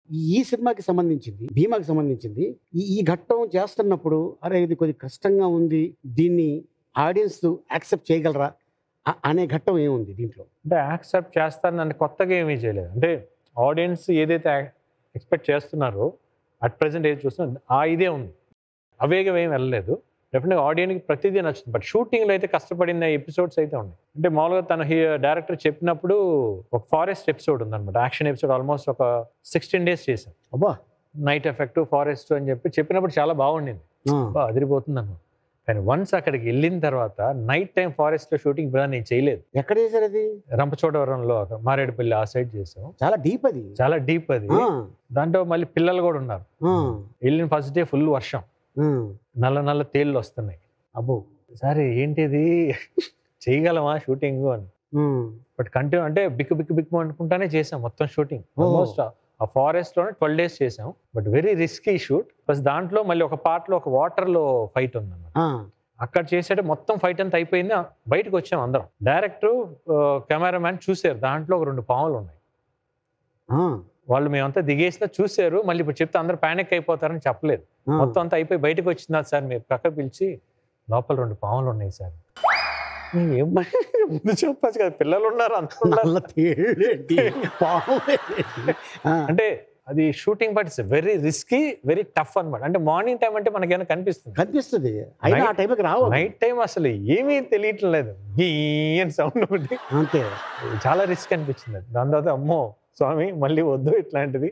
ఈ సినిమాకి సంబంధించింది భీమాకి సంబంధించింది ఈ ఈ ఘట్టం చేస్తున్నప్పుడు అరే ఇది కొద్ది కష్టంగా ఉంది దీన్ని ఆడియన్స్ యాక్సెప్ట్ చేయగలరా అ- అనే ఘట్టం ఏముంది దీంట్లో అంటే యాక్సెప్ట్ చేస్తారు నన్ను కొత్తగా ఏమీ చేయలేదు అంటే ఆడియన్స్ ఏదైతే ఎక్స్పెక్ట్ చేస్తున్నారో అట్ ప్రజెంట్ ఏది చూస్తున్నా ఆ ఇదే ఉంది అవేగం ఏం వెళ్ళలేదు డెఫినెట్గా ఆడియన్కి ప్రతిదీ నచ్చుతుంది బట్ షూటింగ్లో అయితే కష్టపడిన ఎపిసోడ్స్ అయితే ఉన్నాయి అంటే మామూలుగా తన డైరెక్టర్ చెప్పినప్పుడు ఒక ఫారెస్ట్ ఎపిసోడ్ ఉందన్నమాట యాక్షన్ ఎపిసోడ్ ఆల్మోస్ట్ ఒక సిక్స్టీన్ డేస్ చేశాం అబ్బా నైట్ ఎఫెక్ట్ ఫారెస్ట్ అని చెప్పి చెప్పినప్పుడు చాలా బాగుండింది ఆ, బా అదిరిపోతుంది అన్నమాట కానీ వన్స్ అక్కడికి వెళ్ళిన తర్వాత నైట్ టైం ఫారెస్ట్లో షూటింగ్ ఇప్పుడు నేను చేయలేదు ఎక్కడ చేశారు అది రంపచోడవరంలో అక్కడ మారేడుపల్లి ఆ సైడ్ చేసాం చాలా డీప్ అది చాలా డీప్ అది ఆ, దాంట్లో మళ్ళీ పిల్లలు కూడా ఉన్నారు ఆ, వెళ్ళిన ఫస్ట్ డే ఫుల్ వర్షం ఆ, నల్ల నల్ల తేళ్ళు వస్తున్నాయి అబ్బో సరే ఏంటిది చేయగలమా షూటింగ్ అని ఉమ్, బట్ కంటిన్యూ అంటే బిక్కు బిక్కు బిక్కు అనుకుంటానే చేసాం మొత్తం షూటింగ్ ఓ. ఆల్మోస్ట్ ఆ ఫారెస్ట్ లోనే ట్వెల్వ్ డేస్ చేసాం but very risky shoot plus దాంట్లో మళ్ళీ ఒక part లో ఒక వాటర్ లో ఫైట్ ఉందన్నమాట ఆ, అక్కడ చేసేట మొత్తం ఫైట్ అంతా అయిపోయింది బయటకు వచ్చాం అందరం డైరెక్టర్ కెమెరామ్యాన్ చూసారు దాంట్లో ఒక రెండు పాములు ఉన్నాయి ఆ, వాళ్ళు మేమంతా దిగేసినా చూసారు మళ్ళీ ఇప్పుడు చెప్తే అందరూ ప్యానిక్ అయిపోతారని చెప్పలేదు ఆ. మొత్తం అంతా అయిపోయి బయటకు వచ్చిందా సార్ మీరు పక్క పిలిచి లోపల రెండు పాములు ఉన్నాయి సార్ నేను ఏం మరి ముందు చెప్పచ్చు కదా పిల్లలు ఉన్నారు అంత ఉన్నారు. నల్ల తేళ్ళేంటి? పాములేంటి? ఆ, అంటే అది shooting but it's very risky very tough అన్నమాట అంటే మార్నింగ్ టైం అంటే మనకేమైనా కనిపిస్తుంది కనిపిస్తుంది అయినా ఆ Night- టైంకి రావు నైట్ టైం అసలు ఏమీ తెలియట్లేదు అని సౌండ్ ఒకటి అంతే చాలా రిస్క్ అనిపించింది అది. దాని తర్వాత అమ్మో స్వామి మళ్ళీ వద్దు ఇట్లాంటిది